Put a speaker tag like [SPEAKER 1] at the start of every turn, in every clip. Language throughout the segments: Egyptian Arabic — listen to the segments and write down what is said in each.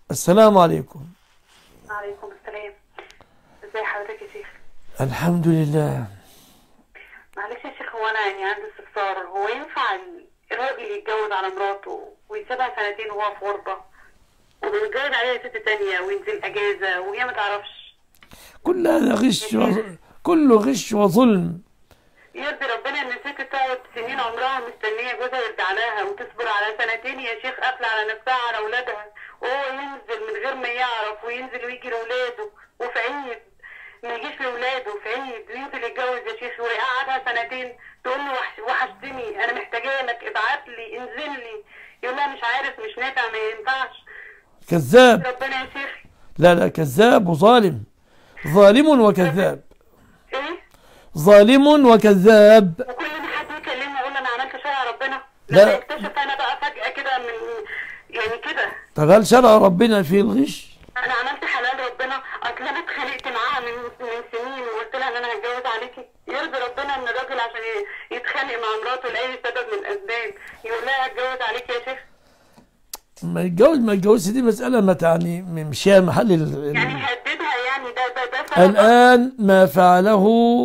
[SPEAKER 1] السلام عليكم
[SPEAKER 2] وعليكم السلام ازي حضرتك يا شيخ
[SPEAKER 1] الحمد لله
[SPEAKER 2] معلش يا شيخ هو انا يعني عندي استفسار هو ينفع ال- الراجل يتجوز على مراته ويسيبها سنتين وهو في غربة ويتجوز عليها ست تانية وينزل اجازة وهي ما تعرفش
[SPEAKER 1] كل هذا غش و... كله غش وظلم
[SPEAKER 2] يرضي ربنا ان الست تقعد سنين عمرها مستنية جوزها يرجع لها وتصبر على سنتين يا شيخ قافلة على نفسها على اولادها وهو ينزل من غير ما يعرف وينزل ويجي لاولاده وفي عيد ما يجيش لاولاده في عيد وينزل يتجوز يا شيخ ويقعدها سنتين تقول له وحش وحشتني انا محتاجه لك ابعت لي انزل لي يقول لها مش عارف مش نافع ما ينفعش
[SPEAKER 1] كذاب
[SPEAKER 2] ربنا يا شيخ
[SPEAKER 1] لا لا كذاب وظالم ظالم وكذاب
[SPEAKER 2] ايه
[SPEAKER 1] ظالم وكذاب
[SPEAKER 2] وكل ما حد يكلمني يقول له انا عملت شرع ربنا
[SPEAKER 1] لا.
[SPEAKER 2] لما يكتشف انا بقى فجأة كده من يعني كده
[SPEAKER 1] طب هل شرع ربنا في الغش
[SPEAKER 2] انا عملت حلال ربنا اصل انا اتخانقت معاها من من سنين وقلت لها ان انا هتجوز عليكي يرضي ربنا ان الراجل عشان ي- يتخانق مع مراته لاي سبب من الاسباب يقول لها هتجوز عليكي يا شيخ
[SPEAKER 1] ما يتجوز ما يتجوزش دي مسألة ما تعني مش هي محل ال...
[SPEAKER 2] يعني
[SPEAKER 1] ال...
[SPEAKER 2] يهددها يعني ده ده ده سبب
[SPEAKER 1] الآن ما فعله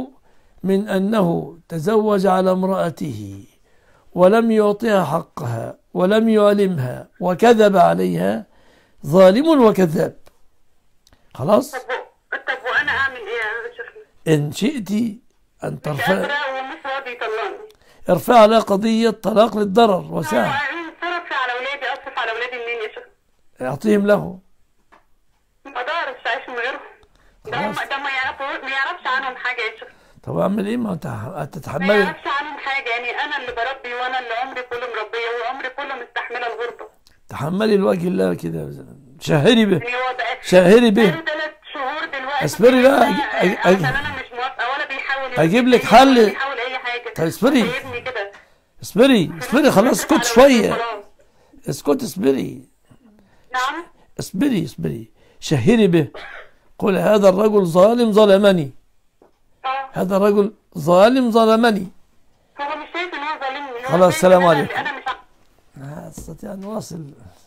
[SPEAKER 1] من أنه تزوج على امرأته ولم يعطيها حقها ولم يعلمها وكذب عليها ظالم وكذاب خلاص
[SPEAKER 2] طب و- طب وانا اعمل ايه يا شيخ
[SPEAKER 1] إن شئت أن
[SPEAKER 2] مش
[SPEAKER 1] ترفع
[SPEAKER 2] قادره ومش راضي يطلقني
[SPEAKER 1] ارفع على قضية طلاق للضرر وساعة
[SPEAKER 2] صرف على اولادي اصرف على اولادي منين يا شيخ
[SPEAKER 1] اعطيهم له
[SPEAKER 2] ما اقدرش اعيش من غيرهم ده هم-
[SPEAKER 1] خلاص.
[SPEAKER 2] ده ما يعرفوا ما يعرفش عنهم حاجه يا شيخ
[SPEAKER 1] طب اعمل ايه ما انت
[SPEAKER 2] ما
[SPEAKER 1] هتتحمل
[SPEAKER 2] يعرفش عنهم حاجه يعني انا اللي بربي وانا اللي عمري كله مربيه وعمري كله مستحمله الغربه
[SPEAKER 1] تحملي الوجه الله كده شهري به
[SPEAKER 2] يعني هو بقى
[SPEAKER 1] شهري به
[SPEAKER 2] بقاله ثلاث شهور دلوقتي
[SPEAKER 1] اصبري بقى،
[SPEAKER 2] بقى-
[SPEAKER 1] أج- أج-
[SPEAKER 2] عشان انا مش موافقه ولا بيحاول
[SPEAKER 1] أجيب لك
[SPEAKER 2] يمسكني
[SPEAKER 1] حل.
[SPEAKER 2] ولا بيحاول اي حاجه
[SPEAKER 1] طب اصبري.
[SPEAKER 2] سايبني كده
[SPEAKER 1] اصبري اصبري خلاص اسكت
[SPEAKER 2] على
[SPEAKER 1] شوية
[SPEAKER 2] خلاص.
[SPEAKER 1] اسكت اصبري
[SPEAKER 2] نعم
[SPEAKER 1] اصبري اصبري شهري به قل هذا الرجل ظالم ظلمني
[SPEAKER 2] اه
[SPEAKER 1] هذا الرجل ظالم ظلمني
[SPEAKER 2] هو مش شايف ان هو ظالمني هو
[SPEAKER 1] خلاص،
[SPEAKER 2] شايف
[SPEAKER 1] سلام
[SPEAKER 2] إن أنا-
[SPEAKER 1] عليكم.
[SPEAKER 2] انا مش ع-
[SPEAKER 1] لا استطيع ان اواصل